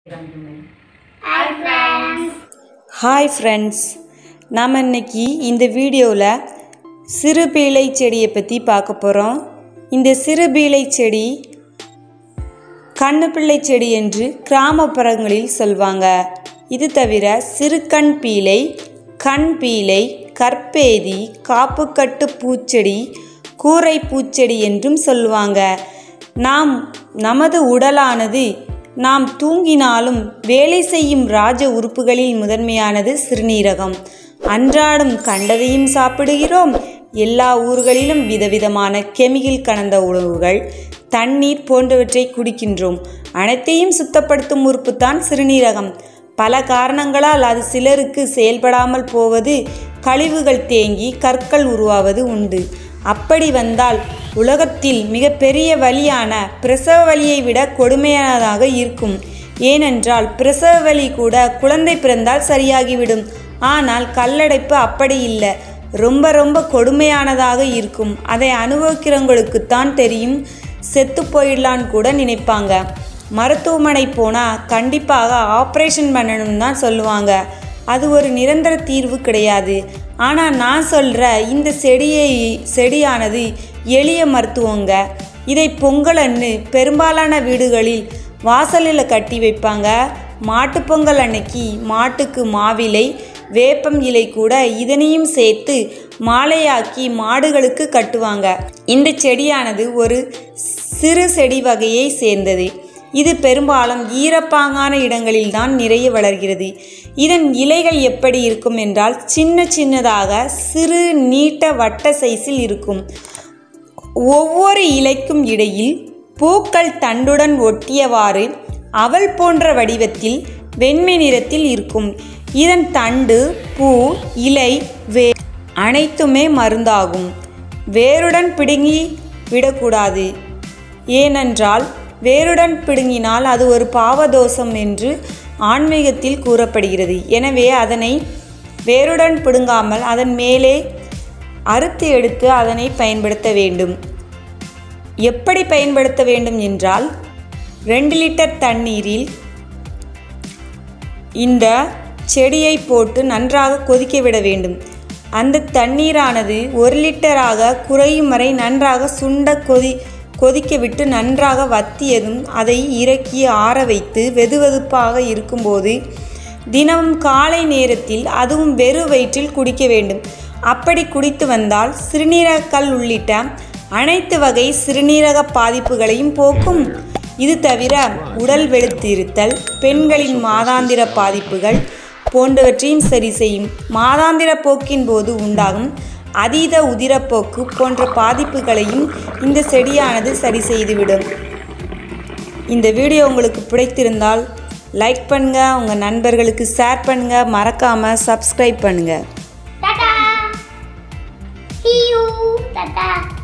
Hi friends நாம் இன்னைக்கு இந்த வீடியோவில் சிறுபீளை செடியை பற்றி பார்க்க போகிறோம் இந்த சிறுபீளை செடி கண்ணுப்பிள்ளை செடி என்று கிராமப்புறங்களில் சொல்வாங்க இது தவிர சிறுகண் பீளை கண் பீளை கற்பேதி காப்புக்கட்டு பூச்செடி கூரை பூச்செடி என்றும் சொல்லுவாங்க நாம் நமது உடலானது நாம் தூங்கினாலும் வேலை செய்யும் ராஜ உறுப்புகளில் முதன்மையானது சிறுநீரகம் அன்றாடம் கண்டதையும் சாப்பிடுகிறோம் எல்லா ஊர்களிலும் விதவிதமான கெமிக்கல் கலந்த உணவுகள் தண்ணீர் போன்றவற்றை குடிக்கின்றோம் அனைத்தையும் சுத்தப்படுத்தும் உறுப்பு தான் சிறுநீரகம் பல காரணங்களால் அது சிலருக்கு செயல்படாமல் போவது கழிவுகள் தேங்கி கற்கள் உருவாவது உண்டு அப்படி வந்தால் உலகத்தில் மிகப்பெரிய வலியான பிரசவ வலியை விட கொடுமையானதாக இருக்கும் ஏனென்றால் பிரசவ வலி கூட குழந்தை பிறந்தால் சரியாகிவிடும் ஆனால் கல்லடைப்பு அப்படி இல்லை ரொம்ப ரொம்ப கொடுமையானதாக இருக்கும் அதை அனுபவிக்கிறவங்களுக்குத்தான் தெரியும் செத்து போயிடலான்னு கூட நினைப்பாங்க மருத்துவமனை போனால் கண்டிப்பாக ஆப்ரேஷன் பண்ணணும் தான் சொல்லுவாங்க அது ஒரு நிரந்தர தீர்வு கிடையாது ஆனால் நான் சொல்கிற இந்த செடியை செடியானது எளிய மருத்துவங்க இதை பொங்கலன்னு பெரும்பாலான வீடுகளில் வாசலில் கட்டி வைப்பாங்க மாட்டுப்பொங்கல் அன்னைக்கு மாட்டுக்கு மாவிலை வேப்பம் இலை கூட இதனையும் சேர்த்து மாலையாக்கி மாடுகளுக்கு கட்டுவாங்க இந்த செடியானது ஒரு சிறு செடி வகையை சேர்ந்தது இது பெரும்பாலும் ஈரப்பாங்கான இடங்களில் தான் நிறைய வளர்கிறது இதன் இலைகள் எப்படி இருக்கும் என்றால் சின்ன சின்னதாக சிறு நீட்ட வட்ட சைஸில் இருக்கும் ஒவ்வொரு இலைக்கும் இடையில் பூக்கள் தண்டுடன் ஒட்டியவாறு அவல் போன்ற வடிவத்தில் வெண்மை நிறத்தில் இருக்கும் இதன் தண்டு பூ இலை வே அனைத்துமே மருந்தாகும் வேருடன் பிடுங்கி விடக்கூடாது ஏனென்றால் வேருடன் பிடுங்கினால் அது ஒரு பாவதோஷம் என்று ஆன்மீகத்தில் கூறப்படுகிறது எனவே அதனை வேருடன் பிடுங்காமல் அதன் மேலே அறுத்து எடுத்து அதனை பயன்படுத்த வேண்டும் எப்படி பயன்படுத்த வேண்டும் என்றால் ரெண்டு லிட்டர் தண்ணீரில் இந்த செடியை போட்டு நன்றாக கொதிக்க விட வேண்டும் அந்த தண்ணீரானது ஒரு லிட்டராக குறையும் வரை நன்றாக சுண்ட கொதி கொதிக்க விட்டு நன்றாக வத்தியதும் அதை இறக்கி ஆற வைத்து வெதுவெதுப்பாக இருக்கும்போது தினமும் காலை நேரத்தில் அதுவும் வெறு வயிற்றில் குடிக்க வேண்டும் அப்படி குடித்து வந்தால் சிறுநீரகக்கல் உள்ளிட்ட அனைத்து வகை சிறுநீரக பாதிப்புகளையும் போக்கும் இது தவிர உடல் வெளுத்திருத்தல் பெண்களின் மாதாந்திர பாதிப்புகள் போன்றவற்றையும் சரி செய்யும் மாதாந்திர போக்கின் போது உண்டாகும் அதீத உதிரப்போக்கு போன்ற பாதிப்புகளையும் இந்த செடியானது சரி செய்துவிடும் இந்த வீடியோ உங்களுக்கு பிடித்திருந்தால் லைக் பண்ணுங்கள் உங்கள் நண்பர்களுக்கு ஷேர் பண்ணுங்கள் மறக்காமல் சப்ஸ்கிரைப் பண்ணுங்கள் Tata! See you! Tata!